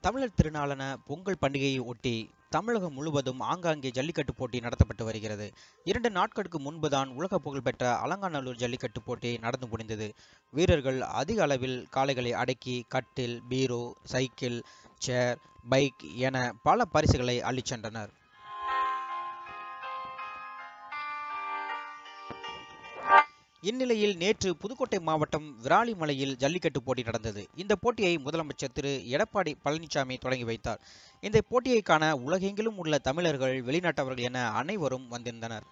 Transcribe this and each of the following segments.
தமிழர் திருநாளான பொங்கல் பண்டிகையை ஒட்டி தமிழகம் முழுவதும் ஆங்காங்கே ஜல்லிக்கட்டு போட்டி நடத்தப்பட்டு வருகிறது இரண்டு நாட்களுக்கு முன்புதான் உலக புகழ்பெற்ற அலங்காநல்லூர் ஜல்லிக்கட்டு போட்டி நடந்து முடிந்தது வீரர்கள் அதிக அளவில் காளைகளை அடக்கி கட்டில் பீரோ சைக்கிள் சேர் பைக் என பல பரிசுகளை அள்ளிச் சென்றனர் இந்நிலையில் நேற்று புதுக்கோட்டை மாவட்டம் விராலிமலையில் ஜல்லிக்கட்டு போட்டி நடந்தது இந்த போட்டியை முதலமைச்சர் திரு எடப்பாடி பழனிசாமி தொடங்கி வைத்தார் இந்த போட்டியை காண உலகெங்கிலும் உள்ள தமிழர்கள் வெளிநாட்டவர்கள் என அனைவரும் வந்திருந்தனர்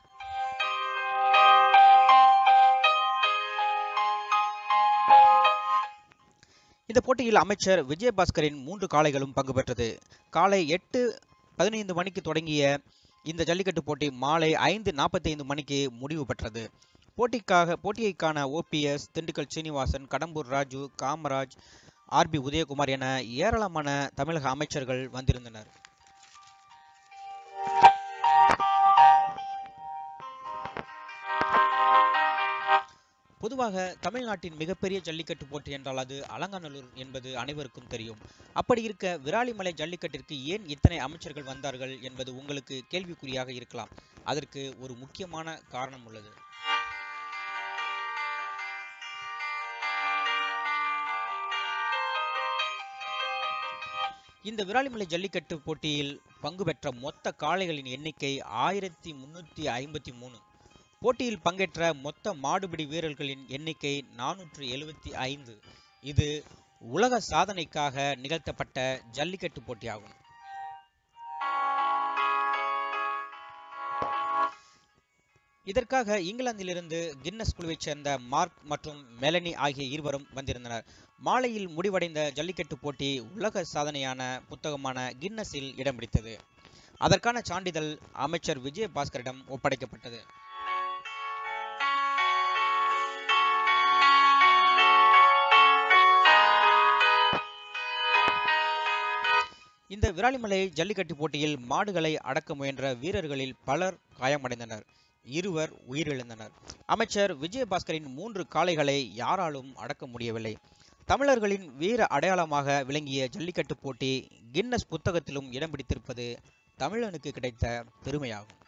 இந்த போட்டியில் அமைச்சர் விஜயபாஸ்கரின் மூன்று காளைகளும் பங்கு பெற்றது காலை எட்டு பதினைந்து மணிக்கு தொடங்கிய இந்த ஜல்லிக்கட்டு போட்டி மாலை ஐந்து நாற்பத்தைந்து மணிக்கு முடிவு பெற்றது போட்டிக்காக போட்டியைக்கான ஓபிஎஸ் திண்டுக்கல் சீனிவாசன் கடம்பூர் ராஜு காமராஜ் ஆர்பி உதயகுமார் என ஏராளமான தமிழக அமைச்சர்கள் வந்திருந்தனர் பொதுவாக தமிழ்நாட்டின் மிகப்பெரிய ஜல்லிக்கட்டு போட்டி என்றால் அது அலங்காநல்லூர் என்பது அனைவருக்கும் தெரியும் அப்படி இருக்க விராலிமலை ஜல்லிக்கட்டிற்கு ஏன் இத்தனை அமைச்சர்கள் வந்தார்கள் என்பது உங்களுக்கு கேள்விக்குறியாக இருக்கலாம் அதற்கு ஒரு முக்கியமான காரணம் உள்ளது இந்த விராலிமலை ஜல்லிக்கட்டு போட்டியில் பங்கு பெற்ற மொத்த காளைகளின் எண்ணிக்கை ஆயிரத்தி முன்னூற்றி ஐம்பத்தி மூணு போட்டியில் பங்கேற்ற மொத்த மாடுபிடி வீரர்களின் எண்ணிக்கை நானூற்று எழுபத்தி ஐந்து இது உலக சாதனைக்காக நிகழ்த்தப்பட்ட ஜல்லிக்கட்டு போட்டியாகும் இதற்காக இங்கிலாந்திலிருந்து கின்னஸ் குழுவைச் சேர்ந்த மார்க் மற்றும் மெலனி ஆகிய இருவரும் வந்திருந்தனர் மாலையில் முடிவடைந்த ஜல்லிக்கட்டு போட்டி உலக சாதனையான புத்தகமான கின்னஸில் இடம் பிடித்தது அதற்கான சான்றிதழ் அமைச்சர் விஜயபாஸ்கரிடம் ஒப்படைக்கப்பட்டது இந்த விராலிமலை ஜல்லிக்கட்டு போட்டியில் மாடுகளை அடக்க முயன்ற வீரர்களில் பலர் காயமடைந்தனர் இருவர் உயிரிழந்தனர் அமைச்சர் விஜயபாஸ்கரின் மூன்று காளைகளை யாராலும் அடக்க முடியவில்லை தமிழர்களின் வீர அடையாளமாக விளங்கிய ஜல்லிக்கட்டு போட்டி கின்னஸ் புத்தகத்திலும் இடம் பிடித்திருப்பது தமிழனுக்கு கிடைத்த பெருமையாகும்